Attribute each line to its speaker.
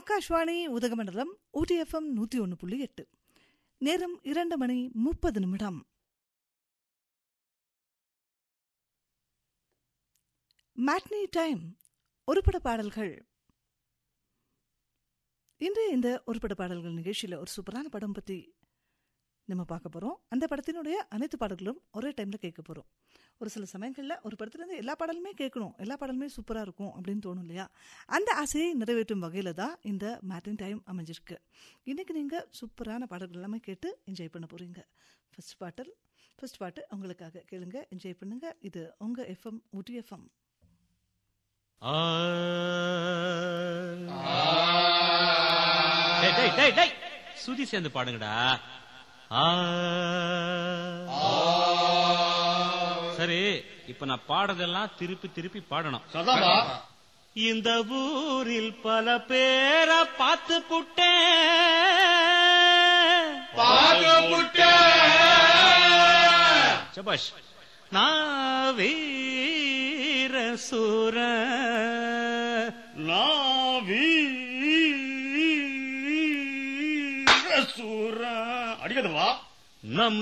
Speaker 1: ஆகாஷ்வாணி உதகமண்டலம் ஊட்டிஎஃப்எம் நூற்றி ஒன்று புள்ளி எட்டு நேரம் இரண்டு மணி முப்பது நிமிடம் மேட்னி டைம் ஒருபட பாடல்கள் இன்று இந்த ஒருபட பாடல்கள் நிகழ்ச்சியில் ஒரு சூப்பரான படம் பற்றி நம்ம பார்க்க போகிறோம் அந்த படத்தினுடைய அனைத்து பாடல்களும் ஒரே டைமில் கேட்க போகிறோம் ஒரு சில சமயங்களில் ஒரு படத்துலேருந்து எல்லா பாடலுமே கேட்கணும் எல்லா பாடலுமே சூப்பராக இருக்கும் அப்படின்னு தோணும் இல்லையா அந்த ஆசையை நிறைவேற்றும் வகையில் தான் இந்த மேட்டின் டைம் அமைஞ்சிருக்கு இன்றைக்கி நீங்கள் சூப்பரான பாடல்கள் எல்லாமே கேட்டு என்ஜாய் பண்ண போகிறீங்க ஃபர்ஸ்ட் பாட்டல் ஃபர்ஸ்ட் பாட்டு உங்களுக்காக கேளுங்க என்ஜாய் பண்ணுங்க இது உங்கள் எஃப்எம் ஊட்டி எஃப்எம்
Speaker 2: டேய், டேய், டேய், டேய். சுதி சேர்ந்து பாடுங்கடா ஆ. சரி இப்ப நான் பாடுறதெல்லாம் திருப்பி திருப்பி பாடணும்
Speaker 3: சதாமா
Speaker 2: இந்த ஊரில் பல பேரை பார்த்து புட்டேன்
Speaker 3: பாகமுட்ட
Speaker 2: சபாஷ் நான் வீர சூர
Speaker 3: நாவி சூர அடிக்கதுவா
Speaker 2: நம்ம